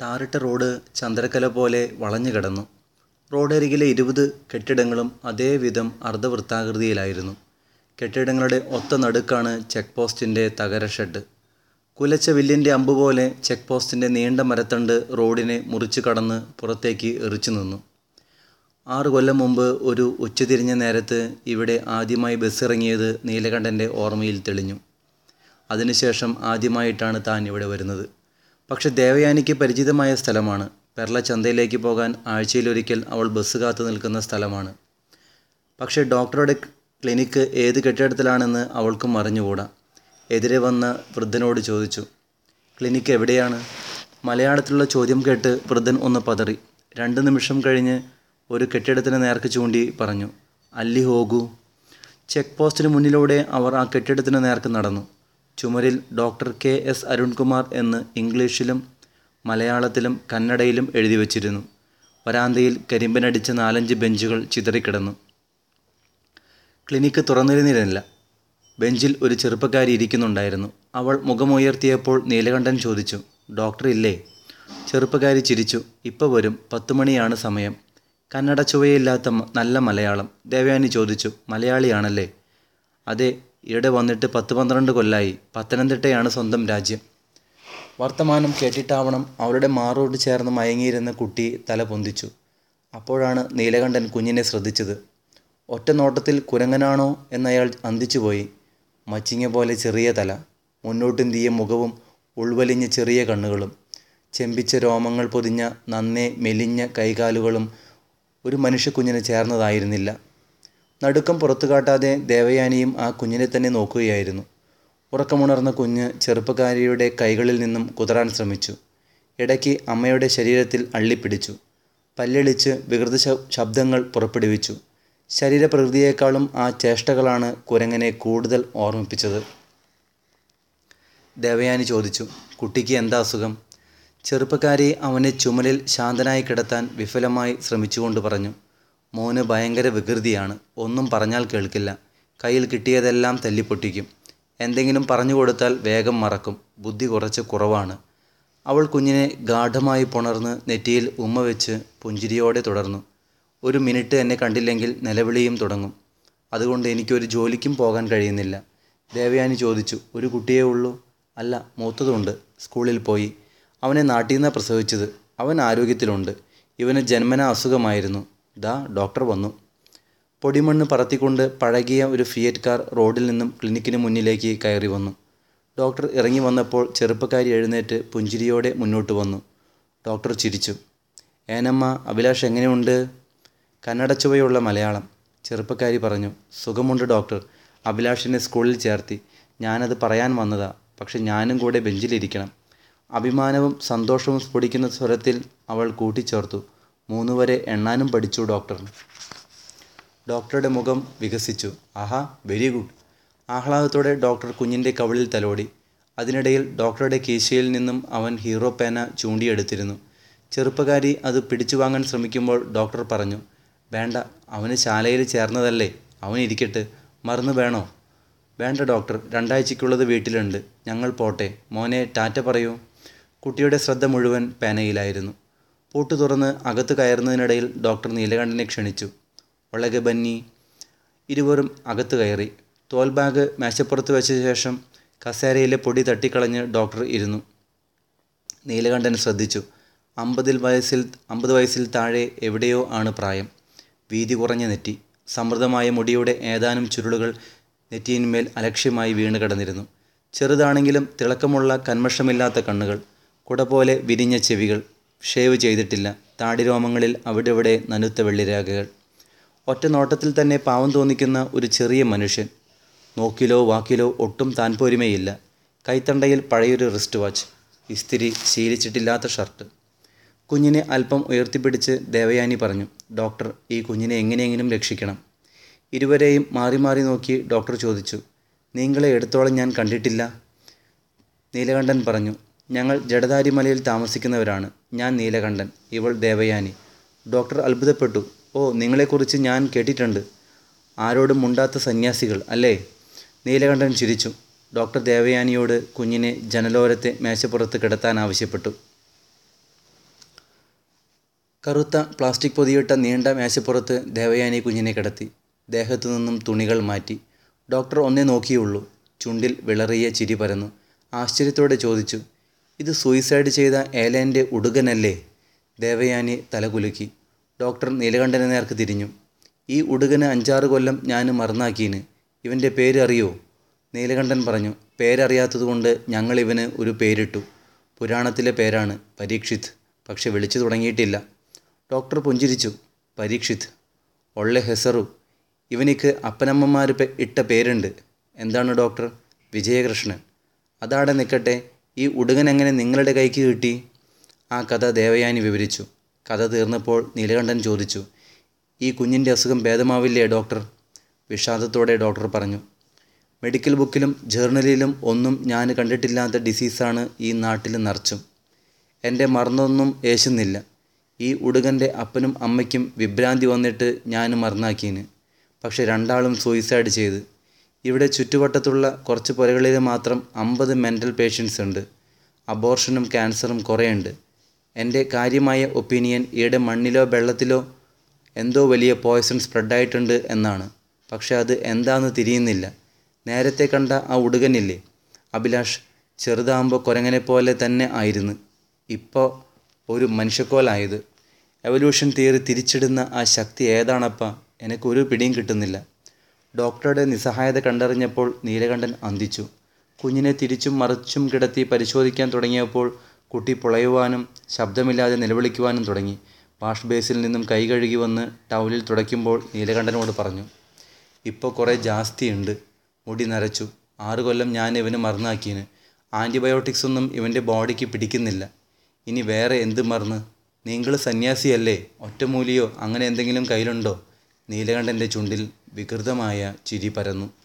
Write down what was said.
ടാറിട്ട road ചന്ദ്രക്കല പോലെ വളഞ്ഞു കിടന്നു റോഡരികിലെ ഇരുപത് കെട്ടിടങ്ങളും അതേവിധം അർദ്ധവൃത്താകൃതിയിലായിരുന്നു കെട്ടിടങ്ങളുടെ ഒത്ത നടുക്കാണ് ചെക്ക് പോസ്റ്റിൻ്റെ തകര ഷെഡ് കുലച്ച വില്ലിൻ്റെ അമ്പുപോലെ ചെക്ക് പോസ്റ്റിൻ്റെ നീണ്ട മരത്തണ്ട് റോഡിനെ മുറിച്ചു കടന്ന് പുറത്തേക്ക് എറിച്ചു നിന്നു ആറു കൊല്ലം മുമ്പ് ഒരു ഉച്ചതിരിഞ്ഞ നേരത്ത് ഇവിടെ ആദ്യമായി ബസ് ഇറങ്ങിയത് നീലകണ്ഠൻ്റെ ഓർമ്മയിൽ തെളിഞ്ഞു അതിനുശേഷം ആദ്യമായിട്ടാണ് താൻ ഇവിടെ വരുന്നത് പക്ഷെ ദേവയാനിക്ക് പരിചിതമായ സ്ഥലമാണ് പെർള ചന്തയിലേക്ക് പോകാൻ ആഴ്ചയിലൊരിക്കൽ അവൾ ബസ് കാത്തു നിൽക്കുന്ന സ്ഥലമാണ് പക്ഷേ ഡോക്ടറുടെ ക്ലിനിക്ക് ഏത് കെട്ടിടത്തിലാണെന്ന് അവൾക്കും അറിഞ്ഞുകൂടാ എതിരെ വന്ന വൃദ്ധനോട് ചോദിച്ചു ക്ലിനിക്ക് എവിടെയാണ് മലയാളത്തിലുള്ള ചോദ്യം കേട്ട് വൃദ്ധൻ ഒന്ന് പതറി രണ്ട് നിമിഷം കഴിഞ്ഞ് ഒരു കെട്ടിടത്തിന് നേർക്ക് ചൂണ്ടി പറഞ്ഞു അല്ലി ഹോകൂ ചെക്ക് പോസ്റ്റിന് മുന്നിലൂടെ അവർ ആ കെട്ടിടത്തിന് നേർക്ക് നടന്നു ചുമരിൽ ഡോക്ടർ കെ എസ് അരുൺകുമാർ എന്ന് ഇംഗ്ലീഷിലും മലയാളത്തിലും കന്നഡയിലും എഴുതി വച്ചിരുന്നു വരാന്തയിൽ കരിമ്പനടിച്ച നാലഞ്ച് ബെഞ്ചുകൾ ചിതറിക്കിടന്നു ക്ലിനിക്ക് തുറന്നിരുന്നില്ല ബെഞ്ചിൽ ഒരു ചെറുപ്പക്കാരി ഇരിക്കുന്നുണ്ടായിരുന്നു അവൾ മുഖമുയർത്തിയപ്പോൾ നീലകണ്ഠൻ ചോദിച്ചു ഡോക്ടർ ഇല്ലേ ചെറുപ്പക്കാരി ചിരിച്ചു ഇപ്പോൾ വരും പത്ത് മണിയാണ് സമയം കന്നഡ ചുവയില്ലാത്ത മ- നല്ല മലയാളം ദേവയാനി ചോദിച്ചു മലയാളിയാണല്ലേ അതെ ഇവിടെ വന്നിട്ട് പത്ത് പന്ത്രണ്ട് കൊല്ലായി പത്തനംതിട്ടയാണ് സ്വന്തം രാജ്യം വർത്തമാനം കേട്ടിട്ടാവണം അവളുടെ മാറോട് ചേർന്ന് മയങ്ങിയിരുന്ന കുട്ടി തല പൊന്തിച്ചു അപ്പോഴാണ് നീലകണ്ഠൻ കുഞ്ഞിനെ ശ്രദ്ധിച്ചത് ഒറ്റ നോട്ടത്തിൽ കുരങ്ങനാണോ എന്നയാൾ അന്തിച്ചുപോയി മച്ചിങ്ങ പോലെ ചെറിയ തല മുന്നോട്ടുന്തിയ മുഖവും ഉൾവലിഞ്ഞ ചെറിയ കണ്ണുകളും ചെമ്പിച്ച രോമങ്ങൾ പൊതിഞ്ഞ നന്നേ മെലിഞ്ഞ കൈകാലുകളും ഒരു മനുഷ്യക്കുഞ്ഞിന് ചേർന്നതായിരുന്നില്ല നടുക്കം പുറത്തു കാട്ടാതെ ദേവയാനിയും ആ കുഞ്ഞിനെ തന്നെ നോക്കുകയായിരുന്നു ഉറക്കമുണർന്ന കുഞ്ഞ് ചെറുപ്പക്കാരിയുടെ കൈകളിൽ നിന്നും കുതറാൻ ശ്രമിച്ചു ഇടയ്ക്ക് അമ്മയുടെ ശരീരത്തിൽ അള്ളിപ്പിടിച്ചു പല്ലിളിച്ച് വികൃത ശ- ശബ്ദങ്ങൾ പുറപ്പെടുവിച്ചു ശരീരപ്രകൃതിയേക്കാളും ആ ചേഷ്ടകളാണ് കുരങ്ങനെ കൂടുതൽ ഓർമ്മിപ്പിച്ചത് ദേവയാനി ചോദിച്ചു കുട്ടിക്ക് എന്താ അസുഖം ചെറുപ്പക്കാരി അവനെ ചുമലിൽ ശാന്തനായി കിടത്താൻ വിഫലമായി ശ്രമിച്ചുകൊണ്ട് പറഞ്ഞു മോന് ഭയങ്കര വികൃതിയാണ് ഒന്നും പറഞ്ഞാൽ കേൾക്കില്ല കയ്യിൽ കിട്ടിയതെല്ലാം തല്ലിപ്പൊട്ടിക്കും എന്തെങ്കിലും പറഞ്ഞു കൊടുത്താൽ വേഗം മറക്കും ബുദ്ധി കുറച്ച് കുറവാണ് അവൾ കുഞ്ഞിനെ ഗാഠമായി പുണർന്ന് നെറ്റിയിൽ ഉമ്മ വെച്ച് പുഞ്ചിരിയോടെ തുടർന്നു ഒരു മിനിറ്റ് എന്നെ കണ്ടില്ലെങ്കിൽ നിലവിളിയും തുടങ്ങും അതുകൊണ്ട് എനിക്കൊരു ജോലിക്കും പോകാൻ കഴിയുന്നില്ല ദേവയാനി ചോദിച്ചു ഒരു കുട്ടിയേ ഉള്ളൂ അല്ല മൂത്തതുണ്ട് സ്കൂളിൽ പോയി അവനെ നാട്ടിൽ നിന്നാണ് പ്രസവിച്ചത് അവൻ ആരോഗ്യത്തിലുണ്ട് ഇവന് ജന്മന അസുഖമായിരുന്നു ദാ ഡോക്ടർ വന്നു പൊടിമണ്ണ് പറത്തിക്കൊണ്ട് പഴകിയ ഒരു ഫിയറ്റ് കാർ റോഡിൽ നിന്നും ക്ലിനിക്കിന് മുന്നിലേക്ക് കയറി വന്നു ഡോക്ടർ ഇറങ്ങി വന്നപ്പോൾ ചെറുപ്പക്കാരി എഴുന്നേറ്റ് പുഞ്ചിരിയോടെ മുന്നോട്ട് വന്നു ഡോക്ടർ ചിരിച്ചു ഏനമ്മ അഭിലാഷ് എങ്ങനെയുണ്ട് കന്നഡ ചുവയുള്ള മലയാളം ചെറുപ്പക്കാരി പറഞ്ഞു സുഖമുണ്ട് ഡോക്ടർ അഭിലാഷിനെ സ്കൂളിൽ ചേർത്തി ഞാനത് പറയാൻ വന്നതാ പക്ഷെ ഞാനും കൂടെ ബെഞ്ചിലിരിക്കണം അഭിമാനവും സന്തോഷവും സ്ഫുടിക്കുന്ന സ്വരത്തിൽ അവൾ കൂട്ടിച്ചേർത്തു മൂന്ന് വരെ എണ്ണാനും പഠിച്ചു ഡോക്ടർ ഡോക്ടറുടെ മുഖം വികസിച്ചു ആഹാ വെരി ഗുഡ് ആഹ്ലാദത്തോടെ ഡോക്ടർ കുഞ്ഞിൻ്റെ കവിളിൽ തലോടി അതിനിടയിൽ ഡോക്ടറുടെ കീശയിൽ നിന്നും അവൻ ഹീറോ പേന ചൂണ്ടിയെടുത്തിരുന്നു ചെറുപ്പക്കാരി അത് പിടിച്ചു വാങ്ങാൻ ശ്രമിക്കുമ്പോൾ ഡോക്ടർ പറഞ്ഞു വേണ്ട അവന് ശാലയിൽ ചേർന്നതല്ലേ അവൻ ഇരിക്കട്ടെ മറന്നു വേണോ വേണ്ട ഡോക്ടർ രണ്ടാഴ്ചയ്ക്കുള്ളത് വീട്ടിലുണ്ട് ഞങ്ങൾ പോട്ടെ മോനെ ടാറ്റ പറയൂ കുട്ടിയുടെ ശ്രദ്ധ മുഴുവൻ പേനയിലായിരുന്നു പൂട്ട് തുറന്ന് അകത്ത് കയറുന്നതിനിടയിൽ ഡോക്ടർ നീലകണ്ഠനെ ക്ഷണിച്ചു ഒളകെ ബന്നി ഇരുവരും അകത്ത് കയറി തോൽ ബാഗ് മേശപ്പുറത്ത് വെച്ച ശേഷം കസേരയിലെ പൊടി തട്ടിക്കളഞ്ഞ് ഡോക്ടർ ഇരുന്നു നീലകണ്ഠൻ ശ്രദ്ധിച്ചു അമ്പതിൽ വയസ്സിൽ അമ്പത് വയസ്സിൽ താഴെ എവിടെയോ ആണ് പ്രായം വീതി കുറഞ്ഞ നെറ്റി സമൃദ്ധമായ മുടിയുടെ ഏതാനും ചുരുളുകൾ നെറ്റിയിന്മേൽ അലക്ഷ്യമായി വീണ് കിടന്നിരുന്നു ചെറുതാണെങ്കിലും തിളക്കമുള്ള കന്മഷമില്ലാത്ത കണ്ണുകൾ കുട പോലെ വിരിഞ്ഞ ചെവികൾ ഷേവ് ചെയ്തിട്ടില്ല താടിരോമങ്ങളിൽ അവിടെവിടെ നനുത്ത വെള്ളിരേഖകൾ ഒറ്റ നോട്ടത്തിൽ തന്നെ പാവം തോന്നിക്കുന്ന ഒരു ചെറിയ മനുഷ്യൻ നോക്കിലോ വാക്കിലോ ഒട്ടും താൻപോരിമയില്ല കൈത്തണ്ടയിൽ പഴയൊരു റിസ്റ്റ് വാച്ച് ഇസ്തിരി ശീലിച്ചിട്ടില്ലാത്ത ഷർട്ട് കുഞ്ഞിനെ അല്പം ഉയർത്തിപ്പിടിച്ച് ദേവയാനി പറഞ്ഞു ഡോക്ടർ ഈ കുഞ്ഞിനെ എങ്ങനെയെങ്കിലും രക്ഷിക്കണം ഇരുവരെയും മാറി മാറി നോക്കി ഡോക്ടർ ചോദിച്ചു നിങ്ങളെ എടുത്തോളം ഞാൻ കണ്ടിട്ടില്ല നീലകണ്ഠൻ പറഞ്ഞു ഞങ്ങൾ ജഡധാരിമലയിൽ താമസിക്കുന്നവരാണ് ഞാൻ നീലകണ്ഠൻ ഇവൾ ദേവയാനി ഡോക്ടർ അത്ഭുതപ്പെട്ടു ഓ നിങ്ങളെക്കുറിച്ച് ഞാൻ കേട്ടിട്ടുണ്ട് ആരോടും മുണ്ടാത്ത സന്യാസികൾ അല്ലേ നീലകണ്ഠൻ ചിരിച്ചു ഡോക്ടർ ദേവയാനിയോട് കുഞ്ഞിനെ ജനലോരത്തെ മേശപ്പുറത്ത് കിടത്താൻ ആവശ്യപ്പെട്ടു കറുത്ത പ്ലാസ്റ്റിക് പൊതിയിട്ട നീണ്ട മേശപ്പുറത്ത് ദേവയാനി കുഞ്ഞിനെ കിടത്തി ദേഹത്തു നിന്നും തുണികൾ മാറ്റി ഡോക്ടർ ഒന്നേ നോക്കിയുള്ളൂ ചുണ്ടിൽ വിളറിയ ചിരി പരന്നു ആശ്ചര്യത്തോടെ ചോദിച്ചു ഇത് സൂയിസൈഡ് ചെയ്ത ഏലൻ്റെ ഉടുകനല്ലേ ദേവയാനി തലകുലുക്കി ഡോക്ടർ നീലകണ്ഠനെ നേർക്ക് തിരിഞ്ഞു ഈ ഉടുകന് അഞ്ചാറ് കൊല്ലം ഞാൻ മറന്നാക്കീന് ഇവൻ്റെ പേര് അറിയോ നീലകണ്ഠൻ പറഞ്ഞു പേരറിയാത്തതുകൊണ്ട് ഞങ്ങൾ ഇവന് ഒരു പേരിട്ടു പുരാണത്തിലെ പേരാണ് പരീക്ഷിത് പക്ഷെ വിളിച്ചു തുടങ്ങിയിട്ടില്ല ഡോക്ടർ പുഞ്ചിരിച്ചു പരീക്ഷിത് ഒള്ളെ ഹെസറു ഇവനിക്ക് അപ്പനമ്മമാർ ഇട്ട പേരുണ്ട് എന്താണ് ഡോക്ടർ വിജയകൃഷ്ണൻ അതാടെ നിൽക്കട്ടെ ഈ ഉടുകൻ എങ്ങനെ നിങ്ങളുടെ കൈക്ക് കിട്ടി ആ കഥ ദേവയാനി വിവരിച്ചു കഥ തീർന്നപ്പോൾ നീലകണ്ഠൻ ചോദിച്ചു ഈ കുഞ്ഞിൻ്റെ അസുഖം ഭേദമാവില്ലേ ഡോക്ടർ വിഷാദത്തോടെ ഡോക്ടർ പറഞ്ഞു മെഡിക്കൽ ബുക്കിലും ജേർണലിലും ഒന്നും ഞാൻ കണ്ടിട്ടില്ലാത്ത ഡിസീസാണ് ഈ നാട്ടിൽ നിറച്ചും എൻ്റെ മറന്നൊന്നും ഏശുന്നില്ല ഈ ഉടുകൻ്റെ അപ്പനും അമ്മയ്ക്കും വിഭ്രാന്തി വന്നിട്ട് ഞാൻ മറന്നാക്കീന് പക്ഷെ രണ്ടാളും സൂയിസൈഡ് ചെയ്ത് ഇവിടെ ചുറ്റുവട്ടത്തുള്ള കുറച്ച് പുരകളിൽ മാത്രം അമ്പത് മെൻ്റൽ പേഷ്യൻസ് ഉണ്ട് അബോർഷനും ക്യാൻസറും കുറേയുണ്ട് എൻ്റെ കാര്യമായ ഒപ്പീനിയൻ ഈയിടെ മണ്ണിലോ വെള്ളത്തിലോ എന്തോ വലിയ പോയ്സൺ സ്പ്രെഡായിട്ടുണ്ട് എന്നാണ് പക്ഷെ അത് എന്താണെന്ന് തിരിയുന്നില്ല നേരത്തെ കണ്ട ആ ഉടുകനില്ലേ അഭിലാഷ് ചെറുതാകുമ്പോൾ കുരങ്ങനെ പോലെ തന്നെ ആയിരുന്നു ഇപ്പോൾ ഒരു മനുഷ്യക്കോലായത് എവല്യൂഷൻ തിയറി തിരിച്ചിടുന്ന ആ ശക്തി ഏതാണപ്പ എനിക്കൊരു പിടിയും കിട്ടുന്നില്ല ഡോക്ടറുടെ നിസ്സഹായത കണ്ടറിഞ്ഞപ്പോൾ നീലകണ്ഠൻ അന്തിച്ചു കുഞ്ഞിനെ തിരിച്ചും മറിച്ചും കിടത്തി പരിശോധിക്കാൻ തുടങ്ങിയപ്പോൾ കുട്ടി പുളയുവാനും ശബ്ദമില്ലാതെ നിലവിളിക്കുവാനും തുടങ്ങി വാഷ് ബേസിൽ നിന്നും കൈ കഴുകി വന്ന് ടൗലിൽ തുടയ്ക്കുമ്പോൾ നീലകണ്ഠനോട് പറഞ്ഞു ഇപ്പോൾ കുറേ ജാസ്തിയുണ്ട് മുടി നരച്ചു ആറ് കൊല്ലം ഞാൻ ഇവന് മറന്നാക്കീന് ആൻറ്റിബയോട്ടിക്സ് ഒന്നും ഇവൻ്റെ ബോഡിക്ക് പിടിക്കുന്നില്ല ഇനി വേറെ എന്ത് മറന്ന് നിങ്ങൾ സന്യാസിയല്ലേ ഒറ്റമൂലിയോ അങ്ങനെ എന്തെങ്കിലും കയ്യിലുണ്ടോ നീലകണ്ഠൻ്റെ ചുണ്ടിൽ വികൃതമായ ചിരി പരന്നു